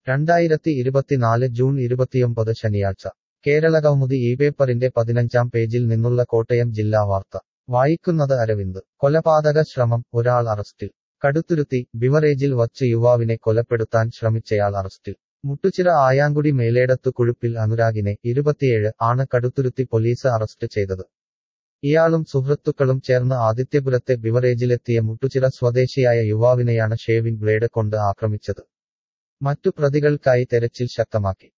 രണ്ടായിരത്തി ഇരുപത്തിനാല് ജൂൺ ഇരുപത്തിയൊമ്പത് ശനിയാഴ്ച കേരളകൗമുദി ഈ പേപ്പറിന്റെ പതിനഞ്ചാം പേജിൽ നിന്നുള്ള കോട്ടയം ജില്ലാ വാർത്ത വായിക്കുന്നത് അരവിന്ദ് കൊലപാതക ശ്രമം ഒരാൾ അറസ്റ്റിൽ കടുത്തുരുത്തി ബിവറേജിൽ വച്ച് യുവാവിനെ കൊലപ്പെടുത്താൻ ശ്രമിച്ചയാൾ അറസ്റ്റിൽ മുട്ടുചിറ ആയാങ്കുടി മേലേടത്തു കുഴുപ്പിൽ അനുരാഗിനെ ഇരുപത്തിയേഴ് ആണ് കടുത്തുരുത്തി പോലീസ് അറസ്റ്റ് ചെയ്തത് ഇയാളും സുഹൃത്തുക്കളും ചേർന്ന് ആദിത്യപുരത്തെ ബിവറേജിലെത്തിയ മുട്ടുചിറ സ്വദേശിയായ യുവാവിനെയാണ് ഷേവിംഗ് ബ്ലേഡ് കൊണ്ട് ആക്രമിച്ചത് മറ്റു പ്രതികൾക്കായി തെരച്ചിൽ ശക്തമാക്കി